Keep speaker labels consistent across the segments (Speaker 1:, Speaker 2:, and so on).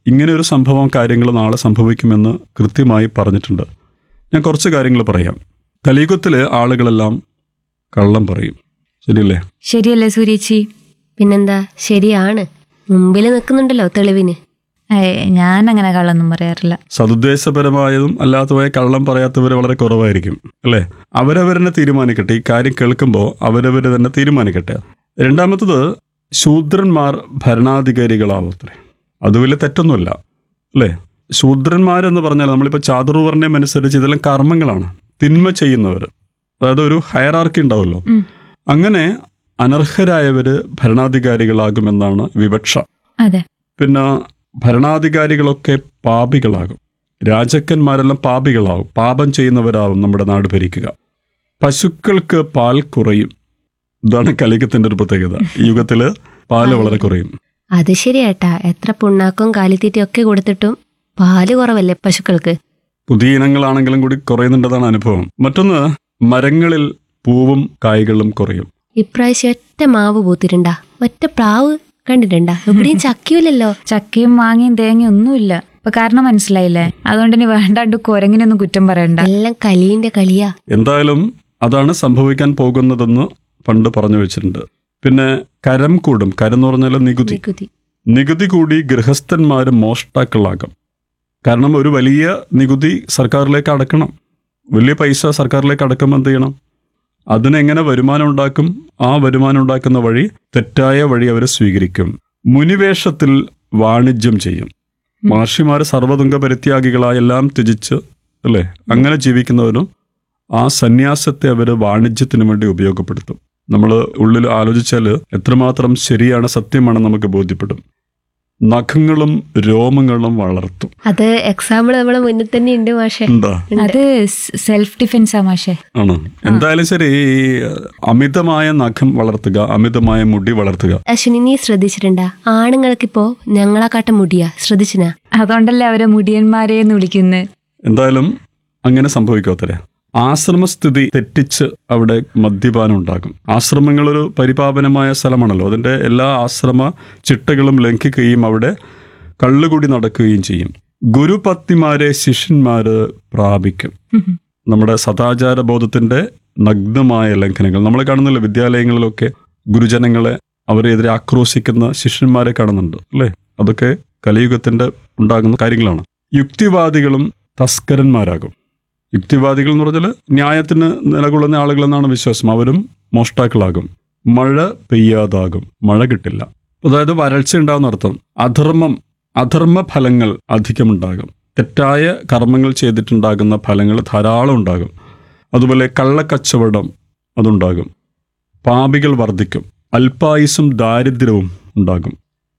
Speaker 1: ഇങ്ങനെ ഒരു സംഭവം കാര്യങ്ങൾ നാളെ സംഭവിക്കുമെന്ന് കൃത്യമായി പറഞ്ഞിട്ടുണ്ട് ഞാൻ കുറച്ച് കാര്യങ്ങൾ പറയാം കലിയുഗത്തില് ആളുകളെല്ലാം കള്ളം പറയും ശരിയല്ലേ
Speaker 2: ശരിയല്ലേ സൂര്യേച്ചി
Speaker 3: പിന്നെന്താ ശരിയാണ് മുമ്പിൽ നിൽക്കുന്നുണ്ടല്ലോ തെളിവിന്
Speaker 2: ഏയ്, ഞാൻ അങ്ങനെ കള്ളൊന്നും പറയാറില്ല
Speaker 1: സതുദ്ദേശപരമായതും അല്ലാത്തതായ കള്ളം പറയാത്തവർ വളരെ കുറവായിരിക്കും അല്ലേ അവരവരെന്നെ തീരുമാനിക്കട്ടെ ഈ കാര്യം കേൾക്കുമ്പോൾ അവരവർ തന്നെ തീരുമാനിക്കട്ടെ രണ്ടാമത്തത് ശൂദ്രന്മാർ ഭരണാധികാരികളാവത്രേ അത് വലിയ തെറ്റൊന്നുമല്ല അല്ലേ ശൂദ്രന്മാരെന്ന് പറഞ്ഞാൽ നമ്മളിപ്പോൾ ചാതുർവർണ്ണം അനുസരിച്ച് ഇതെല്ലാം കർമ്മങ്ങളാണ് തിന്മ ചെയ്യുന്നവർ അതായത് ഒരു ഹയറാർക്കി ഉണ്ടാവുമല്ലോ
Speaker 2: ഉം.
Speaker 1: അങ്ങനെ അനർഹരായവര് ഭരണാധികാരികളാകുമെന്നാണ് വിവക്ഷ
Speaker 2: അതെ
Speaker 1: പിന്നെ ഭരണാധികാരികളൊക്കെ പാപികളാകും രാജാക്കന്മാരെല്ലാം പാപികളാവും പാപം ചെയ്യുന്നവരാവും നമ്മുടെ നാട് ഭരിക്കുക പശുക്കൾക്ക് പാൽ കുറയും ഇതാണ് കലികത്തിന്റെ ഒരു പ്രത്യേകത ഈ യുഗത്തില് പാല് വളരെ കുറയും
Speaker 3: അത് ശരിയാട്ടാ എത്ര പുണ്ണാക്കും കാലിത്തീറ്റയും ഒക്കെ കൊടുത്തിട്ടും പാല് കുറവല്ലേ പശുക്കൾക്ക്
Speaker 1: പുതിയ ഇനങ്ങളാണെങ്കിലും കൂടി കുറയുന്നുണ്ടെന്നാണ് അനുഭവം മറ്റൊന്ന് മരങ്ങളിൽ പൂവും കായ്കളും കുറയും
Speaker 3: ഇപ്രാവശ്യം ഒറ്റ മാവ് പൂത്തിട്ടുണ്ടാ ഒറ്റ പ്ലാവ് കണ്ടിട്ടുണ്ടാ എവിടെയും ചക്കിയില്ലല്ലോ
Speaker 2: ചക്കയും മാങ്ങയും തേങ്ങയും ഒന്നുമില്ല ഇപ്പൊ കാരണം മനസ്സിലായില്ലേ അതുകൊണ്ട് ഇനി വേണ്ടാണ്ട് കുരങ്ങിനൊന്നും കുറ്റം പറയണ്ട
Speaker 3: എല്ലാം കലീന്റെ കളിയാ
Speaker 1: എന്തായാലും അതാണ് സംഭവിക്കാൻ പോകുന്നതെന്ന് പണ്ട് പറഞ്ഞു വെച്ചിട്ടുണ്ട് പിന്നെ കരം കൂടും കരം എന്ന് പറഞ്ഞാൽ നികുതി
Speaker 3: നികുതി
Speaker 1: നികുതി കൂടി ഗൃഹസ്ഥന്മാർ മോഷ്ടാക്കളാകും കാരണം ഒരു വലിയ നികുതി സർക്കാരിലേക്ക് അടക്കണം വലിയ പൈസ സർക്കാരിലേക്ക് അടക്കുമ്പോൾ എന്ത് ചെയ്യണം അതിനെങ്ങനെ വരുമാനം ഉണ്ടാക്കും ആ വരുമാനം ഉണ്ടാക്കുന്ന വഴി തെറ്റായ വഴി അവർ സ്വീകരിക്കും മുനിവേഷത്തിൽ വാണിജ്യം ചെയ്യും മഹർഷിമാർ സർവ്വതുംഗ പരിത്യാഗികളായി എല്ലാം ത്യജിച്ച് അല്ലേ അങ്ങനെ ജീവിക്കുന്നവരും ആ സന്യാസത്തെ അവർ വാണിജ്യത്തിന് വേണ്ടി ഉപയോഗപ്പെടുത്തും നമ്മൾ ഉള്ളിൽ ആലോചിച്ചാൽ എത്രമാത്രം ശരിയാണ് സത്യമാണ് നമുക്ക് ബോധ്യപ്പെടും നഖങ്ങളും രോമങ്ങളും വളർത്തും
Speaker 3: അത് എക്സാമ്പിൾ നമ്മളെ മുന്നിൽ തന്നെ ഉണ്ട് മാഷെ
Speaker 1: എന്താ
Speaker 2: അത് സെൽഫ് ഡിഫെൻസാ മാഷേ
Speaker 1: ആണ് എന്തായാലും ശരി ഈ അമിതമായ നഖം വളർത്തുക അമിതമായ മുടി വളർത്തുക
Speaker 3: അശ്വിനി നീ ശ്രദ്ധിച്ചിട്ടുണ്ടാ ആണുങ്ങൾക്കിപ്പോ ഞങ്ങളെക്കാട്ടം മുടിയാ ശ്രദ്ധിച്ചിനാ
Speaker 2: അതുകൊണ്ടല്ലേ അവരെ മുടിയന്മാരെന്ന് വിളിക്കുന്നത്
Speaker 1: എന്തായാലും അങ്ങനെ സംഭവിക്കാത്തരെ ആശ്രമസ്ഥിതി തെറ്റിച്ച് അവിടെ മദ്യപാനം ഉണ്ടാകും ആശ്രമങ്ങൾ ഒരു പരിപാവനമായ സ്ഥലമാണല്ലോ അതിൻ്റെ എല്ലാ ആശ്രമ ചിട്ടകളും ലംഘിക്കുകയും അവിടെ കള്ളുകൂടി നടക്കുകയും ചെയ്യും ഗുരുപത്നിമാരെ ശിഷ്യന്മാര് പ്രാപിക്കും നമ്മുടെ സദാചാര ബോധത്തിന്റെ നഗ്നമായ ലംഘനങ്ങൾ നമ്മൾ കാണുന്നില്ല വിദ്യാലയങ്ങളിലൊക്കെ ഗുരുജനങ്ങളെ അവരെതിരെ ആക്രോശിക്കുന്ന ശിഷ്യന്മാരെ കാണുന്നുണ്ട് അല്ലേ അതൊക്കെ കലിയുഗത്തിന്റെ ഉണ്ടാകുന്ന കാര്യങ്ങളാണ് യുക്തിവാദികളും തസ്കരന്മാരാകും യുക്തിവാദികൾ എന്ന് പറഞ്ഞാൽ ന്യായത്തിന് നിലകൊള്ളുന്ന ആളുകൾ എന്നാണ് വിശ്വാസം അവരും മോഷ്ടാക്കളാകും മഴ പെയ്യാതാകും മഴ കിട്ടില്ല അതായത് വരൾച്ച ഉണ്ടാകുന്ന അർത്ഥം അധർമ്മം അധർമ്മ ഫലങ്ങൾ അധികമുണ്ടാകും തെറ്റായ കർമ്മങ്ങൾ ചെയ്തിട്ടുണ്ടാകുന്ന ഫലങ്ങൾ ധാരാളം ഉണ്ടാകും അതുപോലെ കള്ളക്കച്ചവടം അതുണ്ടാകും പാപികൾ വർദ്ധിക്കും അല്പായുസും ദാരിദ്ര്യവും ഉണ്ടാകും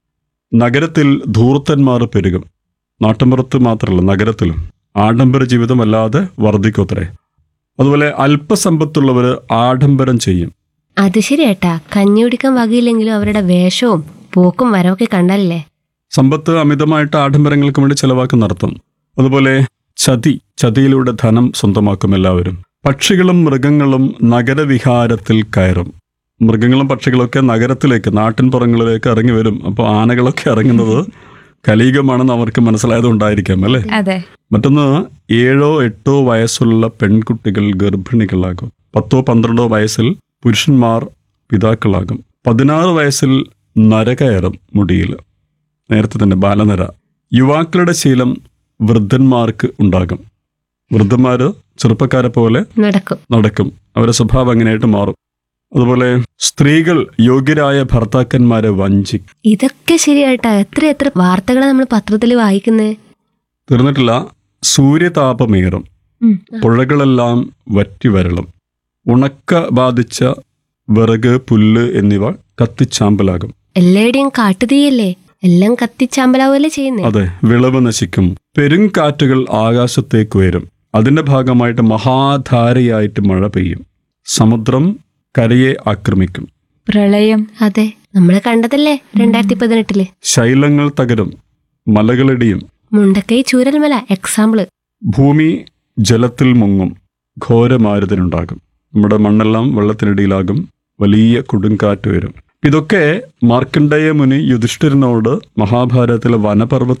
Speaker 1: നഗരത്തിൽ ധൂർത്തന്മാർ പെരുകും നാട്ടിൻപുറത്ത് മാത്രമല്ല നഗരത്തിലും ആഡംബര ജീവിതം അല്ലാതെ വർദ്ധിക്കോത്രേ അതുപോലെ അല്പസമ്പത്തുള്ളവർ ആഡംബരം ചെയ്യും
Speaker 3: അത് ശരിയാട്ടാ കഞ്ഞി കുടിക്കാൻ വകയില്ലെങ്കിലും അവരുടെ വേഷവും പോക്കും വരവൊക്കെ കണ്ടല്ലേ
Speaker 1: സമ്പത്ത് അമിതമായിട്ട് ആഡംബരങ്ങൾക്ക് വേണ്ടി ചെലവാക്കുന്ന അർത്ഥം അതുപോലെ ചതി ചതിയിലൂടെ ധനം സ്വന്തമാക്കും എല്ലാവരും പക്ഷികളും മൃഗങ്ങളും നഗരവിഹാരത്തിൽ കയറും മൃഗങ്ങളും പക്ഷികളൊക്കെ നഗരത്തിലേക്ക് നാട്ടിൻപുറങ്ങളിലേക്ക് ഇറങ്ങി വരും അപ്പോൾ ആനകളൊക്കെ ഇറങ്ങുന്നത് കലീകമാണെന്ന് അവർക്ക് മനസ്സിലായതുകൊണ്ടായിരിക്കാം അല്ലേ
Speaker 2: അതെ
Speaker 1: മറ്റൊന്ന് ഏഴോ എട്ടോ വയസ്സുള്ള പെൺകുട്ടികൾ ഗർഭിണികളാകും പത്തോ പന്ത്രണ്ടോ വയസ്സിൽ പുരുഷന്മാർ പിതാക്കളാകും പതിനാറ് വയസ്സിൽ നര കയറും മുടിയിൽ നേരത്തെ തന്നെ ബാലനര യുവാക്കളുടെ ശീലം വൃദ്ധന്മാർക്ക് ഉണ്ടാകും വൃദ്ധന്മാര് ചെറുപ്പക്കാരെ പോലെ
Speaker 3: നടക്കും
Speaker 1: നടക്കും അവരുടെ സ്വഭാവം അങ്ങനെയായിട്ട് മാറും അതുപോലെ സ്ത്രീകൾ യോഗ്യരായ ഭർത്താക്കന്മാരെ വഞ്ചിക്കും
Speaker 3: ഇതൊക്കെ ശരിയാട്ടാ എത്ര എത്ര വാർത്തകളാ നമ്മൾ പത്രത്തിൽ വായിക്കുന്നത്
Speaker 1: തീർന്നിട്ടില്ല സൂര്യതാപമേറും
Speaker 2: ഉം.
Speaker 1: പുഴകളെല്ലാം വറ്റി വരളും ഉണക്ക ബാധിച്ച വിറക് പുല്ല് എന്നിവ കത്തിച്ചാമ്പലാകും
Speaker 3: എല്ലായിടെയും കാട്ടുതീയല്ലേ എല്ലാം കത്തിച്ചാമ്പലാവല്ലേ ചെയ്യുന്നേ
Speaker 1: അതെ വിളവ് നശിക്കും പെരുങ്കാറ്റുകൾ ആകാശത്തേക്ക് ഉയരും അതിന്റെ ഭാഗമായിട്ട് മഹാധാരയായിട്ട് മഴ പെയ്യും സമുദ്രം കരയെ ആക്രമിക്കും
Speaker 2: പ്രളയം
Speaker 3: അതെ നമ്മൾ കണ്ടതല്ലേ രണ്ടായിരത്തി പതിനെട്ടില്
Speaker 1: ശൈലങ്ങൾ തകരും മലകളിടിയും
Speaker 3: മുണ്ടക്കൈ ചൂരൽമല എക്സാമ്പിള്
Speaker 1: ഭൂമി ജലത്തിൽ മുങ്ങും ഘോരമാരുതനുണ്ടാകും നമ്മുടെ മണ്ണെല്ലാം വെള്ളത്തിനടിയിലാകും വലിയ കൊടുങ്കാറ്റ് വരും ഇതൊക്കെ മാർക്കണ്ഡേയ മുനി യുധിഷ്ഠിരനോട് മഹാഭാരതത്തിലെ വനപർവ്വത